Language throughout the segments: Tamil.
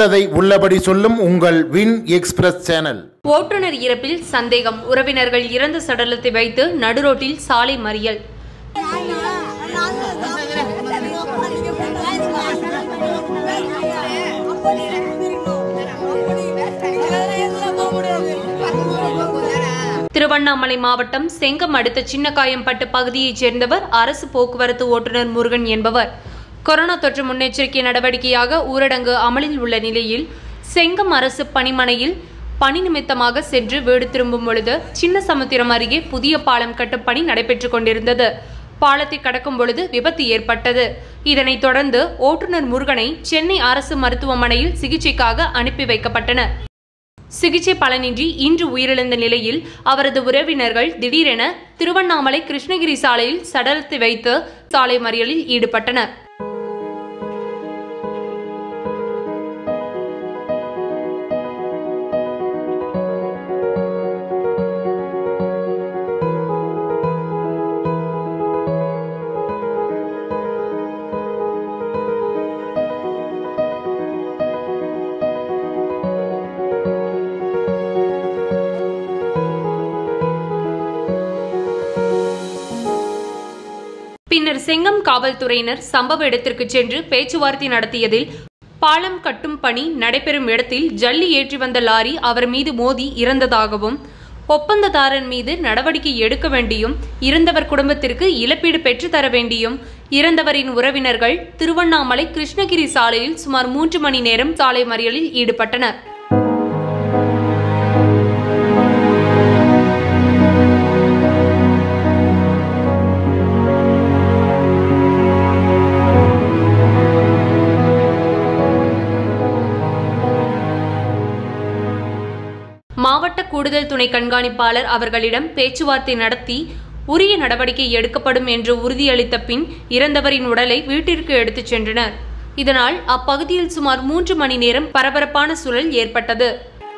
உள்ளதை உள்ளபடி சொல்லும் உங்கள் வின் எக்ஸ்பிரஸ் சேனல் ஓட்டுநர் இறப்பில் சந்தேகம் உறவினர்கள் இறந்த சடலத்தை வைத்து நடுரோட்டில் சாலை மறியல் திருவண்ணாமலை மாவட்டம் செங்கம் அடுத்த சின்னக்காயம்பட்டு பகுதியைச் சேர்ந்தவர் அரசு போக்குவரத்து ஓட்டுநர் முருகன் என்பவர் கொரோனா தொற்று முன்னெச்சரிக்கை நடவடிக்கையாக ஊரடங்கு அமலில் உள்ள நிலையில் செங்கம் அரசு பணிமனையில் பணி நிமித்தமாக சென்று வீடு திரும்பும் பொழுது சின்ன சமுத்திரம் அருகே புதிய பாலம் கட்டும் பணி நடைபெற்றுக் கொண்டிருந்தது பாலத்தை கடக்கும் பொழுது விபத்து ஏற்பட்டது இதனைத் தொடர்ந்து ஓட்டுநர் முருகனை சென்னை அரசு மருத்துவமனையில் சிகிச்சைக்காக அனுப்பி வைக்கப்பட்டனர் சிகிச்சை பலனின்றி இன்று உயிரிழந்த நிலையில் அவரது உறவினர்கள் திடீரென திருவண்ணாமலை கிருஷ்ணகிரி சாலையில் சடலத்தை வைத்து சாலை மறியலில் ஈடுபட்டனர் பின்னர் செங்கம் காவல்துறையினர் சம்பவ இடத்திற்கு சென்று பேச்சுவார்த்தை நடத்தியதில் பாலம் கட்டும் பணி நடைபெறும் இடத்தில் ஜல்லி ஏற்றி வந்த லாரி அவர் மீது மோதி இறந்ததாகவும் ஒப்பந்ததாரர் மீது நடவடிக்கை எடுக்க வேண்டியும் இறந்தவர் குடும்பத்திற்கு இழப்பீடு பெற்று தர வேண்டியும் இறந்தவரின் உறவினர்கள் திருவண்ணாமலை கிருஷ்ணகிரி சாலையில் சுமார் மூன்று மணி நேரம் சாலை மறியலில் ஈடுபட்டனர் மாவட்ட கூடுதல் துணை கண்காணிப்பாளர் அவர்களிடம் பேச்சுவார்த்தை நடத்தி உரிய நடவடிக்கை எடுக்கப்படும் என்று உறுதியளித்த பின் இறந்தவரின் உடலை வீட்டிற்கு எடுத்துச் சென்றனர் இதனால் அப்பகுதியில் சுமார் மூன்று மணி நேரம் பரபரப்பான சூழல் ஏற்பட்டது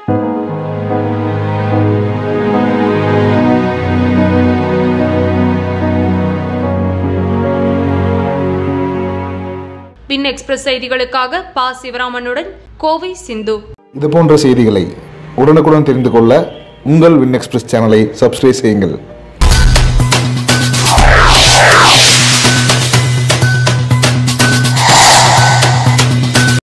வின் எக்ஸ்பிரஸ் செய்திகளுக்காக பா சிவராமனுடன் கோவை சிந்து இது போன்ற செய்திகளை உடனுக்குடன் தெரிந்து கொள்ள உங்கள் வின் எக்ஸ்பிரஸ் சேனலை சப்ஸ்கிரைப் செய்யுங்கள்